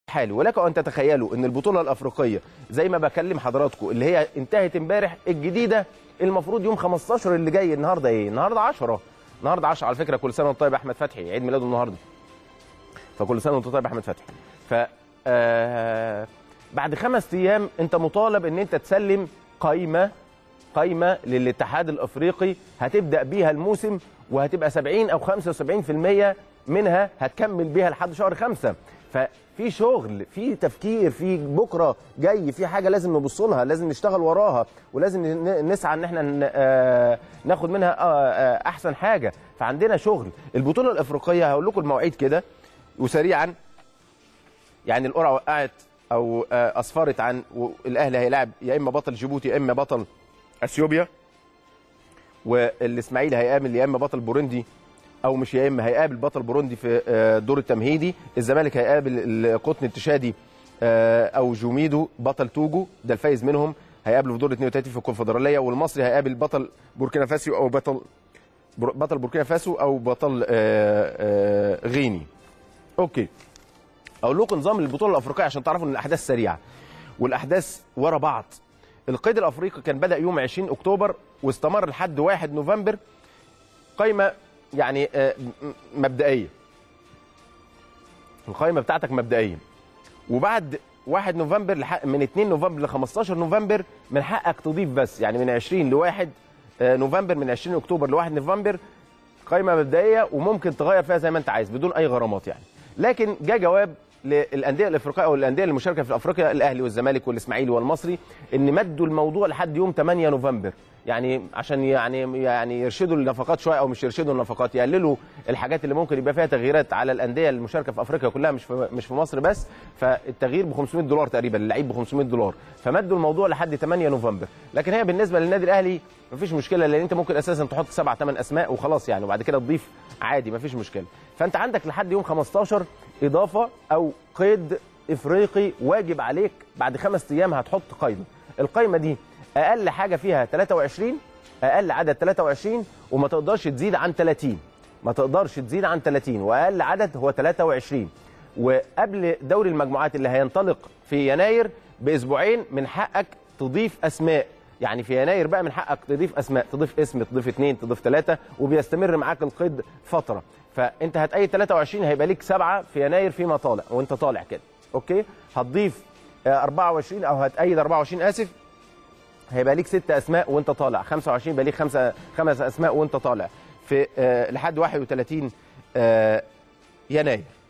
حالي ولكم ان تتخيلوا ان البطوله الافريقيه زي ما بكلم حضراتكم اللي هي انتهت امبارح الجديده المفروض يوم 15 اللي جاي النهارده ايه النهارده 10 النهارده 10 على فكره كل سنه وانت طيب يا احمد فتحي عيد ميلاده النهارده فكل سنه وانت طيب يا احمد فتحي ف آه بعد خمس ايام انت مطالب ان انت تسلم قائمه قائمه للاتحاد الافريقي هتبدا بيها الموسم وهتبقى 70 او 75% منها هتكمل بيها لحد شهر خمسة ففي شغل في تفكير في بكره جاي في حاجه لازم نبص لها لازم نشتغل وراها ولازم ن- نسعى ان احنا ن- آه، ناخد منها آه، آه، احسن حاجه فعندنا شغل البطوله الافريقيه هقول لكم المواعيد كده وسريعا يعني القرعه وقعت او آه، اسفرت عن و- الاهلي هيلاعب يا اما بطل جيبوتي يا اما بطل اثيوبيا والاسماعيلي هيقابل يا اما بطل بوروندي او مش يا اما هيقابل بطل بوروندي في آه، الدور التمهيدي الزمالك هيقابل القطن التشادي آه، او جوميدو بطل توجو ده الفايز منهم هيقابله في دور 32 في الكونفدراليه والمصري هيقابل بطل بوركينا فاسو او بطل بر- بطل بوركينا فاسو او بطل آه، آه، غيني اوكي اقول لكم نظام البطوله الافريقيه عشان تعرفوا ان الاحداث سريعه والاحداث ورا بعض القيد الافريقي كان بدا يوم 20 اكتوبر واستمر لحد 1 نوفمبر قائمه يعني آه، م- م- مبدئيه القائمه بتاعتك مبدئيه وبعد 1 نوفمبر لحق من 2 نوفمبر ل 15 نوفمبر من حقك تضيف بس يعني من 20 ل 1 نوفمبر من 20 اكتوبر ل 1 نوفمبر قائمه مبدئيه وممكن تغير فيها زي ما انت عايز بدون اي غرامات يعني لكن جاء جواب للانديه الافريقيه او الانديه المشاركه في افريقيا الاهلي والزمالك والاسماعيلي والمصري ان مدوا الموضوع لحد يوم 8 نوفمبر يعني عشان يعني يعني يرشدوا النفقات شويه او مش يرشدوا النفقات يقللوا الحاجات اللي ممكن يبقى فيها تغييرات على الانديه المشاركه في افريقيا كلها مش في مش في مصر بس فالتغيير ب 500 دولار تقريبا اللعيب ب 500 دولار فمدوا الموضوع لحد 8 نوفمبر لكن هي بالنسبه للنادي الاهلي مفيش مشكله لان انت ممكن اساسا تحط سبع ثمان اسماء وخلاص يعني وبعد كده تضيف عادي مفيش مشكله فانت عندك لحد يوم 15 اضافه او قيد افريقي واجب عليك بعد خمس ايام هتحط قائمه القائمه دي اقل حاجه فيها 23 اقل عدد 23 وما تقدرش تزيد عن 30 ما تقدرش تزيد عن 30 واقل عدد هو 23 وقبل دوري المجموعات اللي هينطلق في يناير باسبوعين من حقك تضيف اسماء يعني في يناير بقى من حقك تضيف اسماء تضيف اسم تضيف اثنين تضيف ثلاثه وبيستمر معاك القيد فتره فانت هتأيد 23 هيبقى ليك سبعه في يناير فيما طالع وانت طالع كده اوكي هتضيف آه، 24 او هتأيد 24 اسف هيبقى ليك ست اسماء وانت طالع 25 يبقى ليك خمسه خمس اسماء وانت طالع في آه لحد 31 آه يناير